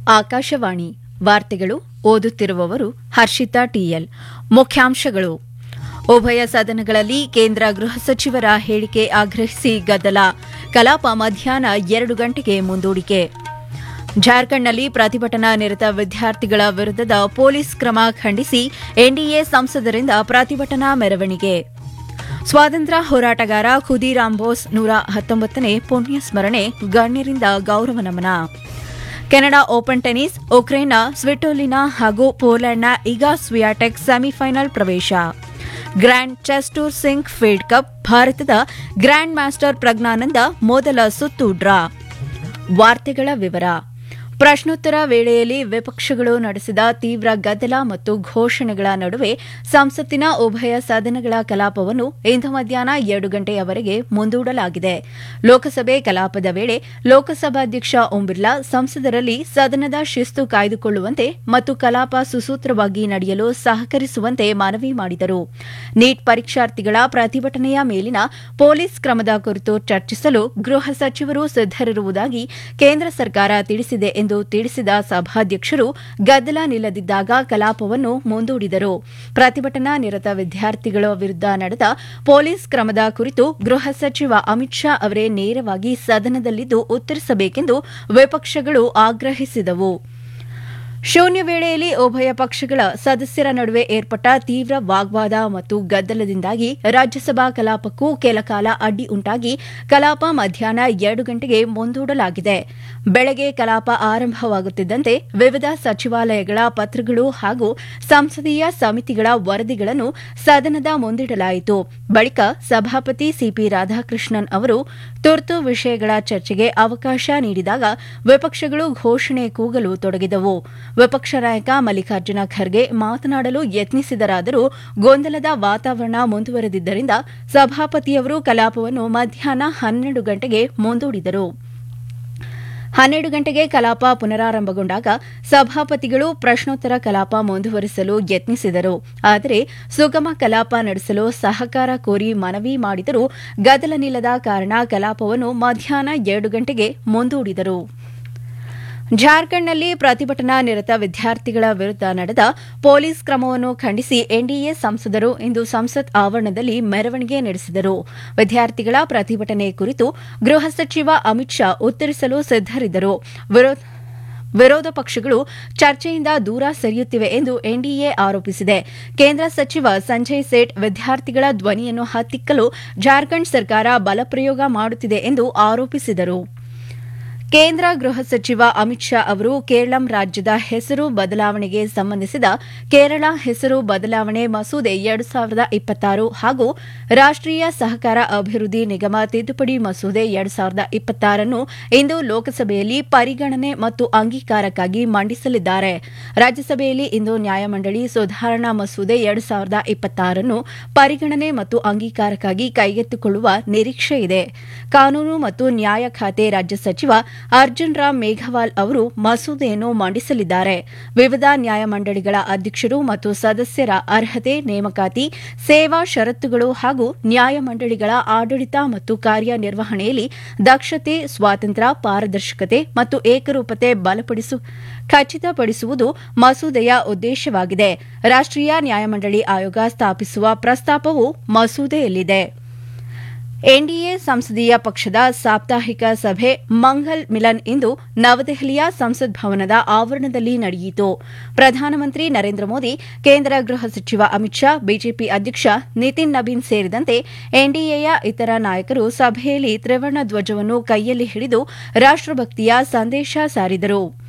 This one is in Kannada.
ಆಕಾಶವಾಣಿ ವಾರ್ತೆಗಳು ಓದುತ್ತಿರುವವರು ಹರ್ಷಿತಾ ಟಿಎಲ್ ಮುಖ್ಯಾಂಶಗಳು ಉಭಯ ಸದನಗಳಲ್ಲಿ ಕೇಂದ್ರ ಗೃಹ ಸಚಿವರ ಹೇಳಿಕೆ ಆಗ್ರಹಿಸಿ ಗದ್ದಲ ಕಲಾಪ ಮಧ್ಯಾಹ್ನ ಎರಡು ಗಂಟೆಗೆ ಮುಂದೂಡಿಕೆ ಜಾರ್ಖಂಡ್ನಲ್ಲಿ ಪ್ರತಿಭಟನಾ ನಿರತ ವಿದ್ಯಾರ್ಥಿಗಳ ವಿರುದ್ಧದ ಪೊಲೀಸ್ ಕ್ರಮ ಖಂಡಿಸಿ ಎನ್ಡಿಎ ಸಂಸದರಿಂದ ಪ್ರತಿಭಟನಾ ಮೆರವಣಿಗೆ ಸ್ವಾತಂತ್ರ್ಯ ಹೋರಾಟಗಾರ ಖುದಿರಾಮ್ ಬೋಸ್ ನೂರ ಹತ್ತೊಂಬತ್ತನೇ ಪುಣ್ಯ ಸ್ಮರಣೆ ಗಣ್ಯರಿಂದ ಗೌರವ ನಮನ ಕೆನಡಾ ಓಪನ್ ಟೆನಿಸ್ ಉಕ್ರೇನ್ನ ಸ್ವಿಟೋಲಿನಾ ಹಾಗೂ ಪೋಲೆಂಡ್ನ ಇಗಾ ಸ್ವಿಯಾಟೆಕ್ ಸೆಮಿಫೈನಲ್ ಪ್ರವೇಶ grand chess tour Sinquefield cup ಭಾರತದ ಗ್ರ್ಯಾಂಡ್ ಮಾಸ್ಟರ್ ಪ್ರಜ್ಞಾನಂದ ಮೊದಲ ಸುತ್ತು ಡ್ರಾ ವಾರ್ತೆಗಳ ವಿವರ ಪ್ರಶ್ನೋತ್ತರ ವೇಳೆಯಲ್ಲಿ ವಿಪಕ್ಷಗಳು ನಡೆಸಿದ ತೀವ್ರ ಗದ್ದಲ ಮತ್ತು ಘೋಷಣೆಗಳ ನಡುವೆ ಸಂಸತ್ತಿನ ಉಭಯ ಸದನಗಳ ಕಲಾಪವನ್ನು ಇಂದು ಮಧ್ಯಾಹ್ನ ಎರಡು ಗಂಟೆಯವರೆಗೆ ಮುಂದೂಡಲಾಗಿದೆ ಲೋಕಸಭೆ ಕಲಾಪದ ವೇಳೆ ಲೋಕಸಭಾಧ್ಯಕ್ಷ ಓಂ ಬಿರ್ಲಾ ಸಂಸದರಲ್ಲಿ ಸದನದ ಶಿಸ್ತು ಕಾಯ್ದುಕೊಳ್ಳುವಂತೆ ಮತ್ತು ಕಲಾಪ ಸುಸೂತ್ರವಾಗಿ ನಡೆಯಲು ಸಹಕರಿಸುವಂತೆ ಮನವಿ ಮಾಡಿದರು ನೀಟ್ ಪರೀಕ್ಷಾರ್ಥಿಗಳ ಪ್ರತಿಭಟನೆಯ ಮೇಲಿನ ಪೊಲೀಸ್ ಕ್ರಮದ ಕುರಿತು ಚರ್ಚಿಸಲು ಗೃಹ ಸಚಿವರು ಸಿದ್ದರಿರುವುದಾಗಿ ಕೇಂದ್ರ ಸರ್ಕಾರ ತಿಳಿಸಿದೆ ಎಂದು ತಿಳಿಸಿದ ಸಭಾಧ್ಯಕ್ಷರು ಗದ್ದಲ ನಿಲ್ಲದಿದ್ದಾಗ ಕಲಾಪವನ್ನು ಮುಂದೂಡಿದರು ಪ್ರತಿಭಟನಾ ನಿರತ ವಿದ್ಯಾರ್ಥಿಗಳ ವಿರುದ್ಧ ನಡೆದ ಪೊಲೀಸ್ ಕ್ರಮದ ಕುರಿತು ಗೃಹ ಸಚಿವ ಅಮಿತ್ ಶಾ ಅವರೇ ನೇರವಾಗಿ ಸದನದಲ್ಲಿದ್ದು ಉತ್ತರಿಸಬೇಕೆಂದು ವಿಪಕ್ಷಗಳು ಆಗ್ರಹಿಸಿದವು ಶೂನ್ಯ ವೇಳೆಯಲ್ಲಿ ಉಭಯ ಪಕ್ಷಗಳ ಸದಸ್ಯರ ನಡುವೆ ಏರ್ಪಟ್ಟ ತೀವ್ರ ವಾಗ್ವಾದ ಮತ್ತು ಗದ್ದಲದಿಂದಾಗಿ ರಾಜ್ಯಸಭಾ ಕಲಾಪಕ್ಕೂ ಕೆಲಕಾಲ ಅಡ್ಡಿ ಉಂಟಾಗಿ ಕಲಾಪ ಮಧ್ಯಾಹ್ನ ಎರಡು ಗಂಟೆಗೆ ಮುಂದೂಡಲಾಗಿದೆ ಬೆಳಗ್ಗೆ ಕಲಾಪ ಆರಂಭವಾಗುತ್ತಿದ್ದಂತೆ ವಿವಿಧ ಸಚಿವಾಲಯಗಳ ಪತ್ರಗಳು ಹಾಗೂ ಸಂಸದೀಯ ಸಮಿತಿಗಳ ವರದಿಗಳನ್ನು ಸದನದ ಮುಂದಿಡಲಾಯಿತು ಬಳಿಕ ಸಭಾಪತಿ ಸಿಪಿ ರಾಧಾಕೃಷ್ಣನ್ ಅವರು ತುರ್ತು ವಿಷಯಗಳ ಚರ್ಚೆಗೆ ಅವಕಾಶ ನೀಡಿದಾಗ ವಿಪಕ್ಷಗಳು ಘೋಷಣೆ ಕೂಗಲು ತೊಡಗಿದವು ವಿಪಕ್ಷ ನಾಯಕ ಮಲ್ಲಿಕಾರ್ಜುನ ಖರ್ಗೆ ಮಾತನಾಡಲು ಯತ್ನಿಸಿದರಾದರೂ ಗೊಂದಲದ ವಾತಾವರಣ ಮುಂದುವರೆದಿದ್ದರಿಂದ ಸಭಾಪತಿಯವರು ಕಲಾಪವನ್ನು ಮಧ್ಯಾಹ್ನ ಹನ್ನೆರಡು ಗಂಟೆಗೆ ಮುಂದೂಡಿದರು ಹನ್ನೆರಡು ಗಂಟೆಗೆ ಕಲಾಪ ಪುನರಾರಂಭಗೊಂಡಾಗ ಸಭಾಪತಿಗಳು ಪ್ರಶ್ನೋತ್ತರ ಕಲಾಪ ಮುಂದುವರಿಸಲು ಯತ್ನಿಸಿದರು ಆದರೆ ಸುಗಮ ಕಲಾಪ ನಡೆಸಲು ಸಹಕಾರ ಕೋರಿ ಮನವಿ ಮಾಡಿದರೂ ಗದ್ದಲ ನಿಲ್ಲದ ಕಾರಣ ಕಲಾಪವನ್ನು ಮಧ್ಯಾಹ್ನ ಎರಡು ಗಂಟೆಗೆ ಮುಂದೂಡಿದರು ಜಾರ್ಖಂಡ್ನಲ್ಲಿ ಪ್ರತಿಭಟನಾ ನಿರತ ವಿದ್ಯಾರ್ಥಿಗಳ ವಿರುದ್ಧ ನಡೆದ ಪೊಲೀಸ್ ಕ್ರಮವನ್ನು ಖಂಡಿಸಿ ಎನ್ಡಿಎ ಸಂಸದರು ಇಂದು ಸಂಸತ್ ಆವರಣದಲ್ಲಿ ಮೆರವಣಿಗೆ ನಡೆಸಿದರು ವಿದ್ಯಾರ್ಥಿಗಳ ಪ್ರತಿಭಟನೆ ಕುರಿತು ಗೃಹ ಸಚಿವ ಅಮಿತ್ ಶಾ ಉತ್ತರಿಸಲು ಸಿದ್ದರಿದ್ದರು ವಿರೋಧ ಪಕ್ಷಗಳು ಚರ್ಚೆಯಿಂದ ದೂರ ಸರಿಯುತ್ತಿವೆ ಎಂದು ಎನ್ಡಿಎ ಆರೋಪಿಸಿದೆ ಕೇಂದ್ರ ಸಚಿವ ಸಂಜಯ್ ಸೇಠ್ ವಿದ್ಯಾರ್ಥಿಗಳ ಧ್ವನಿಯನ್ನು ಹತ್ತಿಕ್ಕಲು ಜಾರ್ಖಂಡ್ ಸರ್ಕಾರ ಬಲಪ್ರಯೋಗ ಮಾಡುತ್ತಿದೆ ಎಂದು ಆರೋಪಿಸಿದರು ಕೇಂದ್ರ ಗೃಹ ಸಚಿವ ಅಮಿತ್ ಶಾ ಅವರು ಕೇರಳಂ ರಾಜ್ಯದ ಹೆಸರು ಬದಲಾವಣೆಗೆ ಸಂಬಂಧಿಸಿದ ಕೇರಳ ಹೆಸರು ಬದಲಾವಣೆ ಮಸೂದೆ ಎರಡು ಸಾವಿರದ ಇಪ್ಪತ್ತಾರು ಹಾಗೂ ರಾಷ್ಟೀಯ ಸಹಕಾರ ಅಭಿವೃದ್ಧಿ ನಿಗಮ ತಿದ್ದುಪಡಿ ಮಸೂದೆ ಎರಡು ಸಾವಿರದ ಇಪ್ಪತ್ತಾರನ್ನು ಇಂದು ಲೋಕಸಭೆಯಲ್ಲಿ ಪರಿಗಣನೆ ಮತ್ತು ಅಂಗೀಕಾರಕ್ಕಾಗಿ ಮಂಡಿಸಲಿದ್ದಾರೆ ರಾಜ್ಯಸಭೆಯಲ್ಲಿ ಇಂದು ನ್ಯಾಯಮಂಡಳಿ ಸುಧಾರಣಾ ಮಸೂದೆ ಎರಡು ಸಾವಿರದ ಇಪ್ಪತ್ತಾರನ್ನು ಪರಿಗಣನೆ ಮತ್ತು ಅಂಗೀಕಾರಕ್ಕಾಗಿ ಕೈಗೆತ್ತಿಕೊಳ್ಳುವ ನಿರೀಕ್ಷೆಯಿದೆ ಕಾನೂನು ಮತ್ತು ನ್ಯಾಯ ಖಾತೆ ರಾಜ್ಯ ಸಚಿವ ಅರ್ಜುನ್ ರಾಮ್ ಮೇಘವಾಲ್ ಅವರು ಮಸೂದೆಯನ್ನು ಮಂಡಿಸಲಿದ್ದಾರೆ ವಿವಿಧ ನ್ಯಾಯಮಂಡಳಿಗಳ ಅಧ್ಯಕ್ಷರು ಮತ್ತು ಸದಸ್ಯರ ಅರ್ಹತೆ ನೇಮಕಾತಿ ಸೇವಾ ಷರತ್ತುಗಳು ಹಾಗೂ ನ್ಯಾಯಮಂಡಳಿಗಳ ಆಡಳಿತ ಮತ್ತು ಕಾರ್ಯನಿರ್ವಹಣೆಯಲ್ಲಿ ದಕ್ಷತೆ ಸ್ವಾತಂತ್ರ್ಯ ಪಾರದರ್ಶಕತೆ ಮತ್ತು ಏಕರೂಪತೆ ಬಲಪಡಿಸು ಖಚಿತಪಡಿಸುವುದು ಮಸೂದೆಯ ಉದ್ದೇಶವಾಗಿದೆ ರಾಷ್ಟೀಯ ನ್ಯಾಯಮಂಡಳಿ ಆಯೋಗ ಸ್ಥಾಪಿಸುವ ಪ್ರಸ್ತಾಪವು ಮಸೂದೆಯಲ್ಲಿದೆ ಎನ್ಡಿಎ ಸಂಸದೀಯ ಪಕ್ಷದ ಸಾಪ್ತಾಹಿಕ ಸಭೆ ಮಂಗಲ್ ಮಿಲನ್ ಇಂದು ನವದೆಹಲಿಯ ಸಂಸತ್ ಭವನದ ಆವರಣದಲ್ಲಿ ನಡೆಯಿತು ಪ್ರಧಾನಮಂತ್ರಿ ನರೇಂದ್ರ ಮೋದಿ ಕೇಂದ್ರ ಗೃಹ ಸಚಿವ ಅಮಿತ್ ಶಾ ಬಿಜೆಪಿ ಅಧ್ಯಕ್ಷ ನಿತಿನ್ ನಬೀನ್ ಸೇರಿದಂತೆ ಎನ್ಡಿಎಯ ಇತರ ನಾಯಕರು ಸಭೆಯಲ್ಲಿ ತ್ರಿವರ್ಣ ಧ್ವಜವನ್ನು ಕೈಯಲ್ಲಿ ಹಿಡಿದು ರಾಷ್ಟಭಕ್ತಿಯ ಸಂದೇಶ ಸಾರಿದರು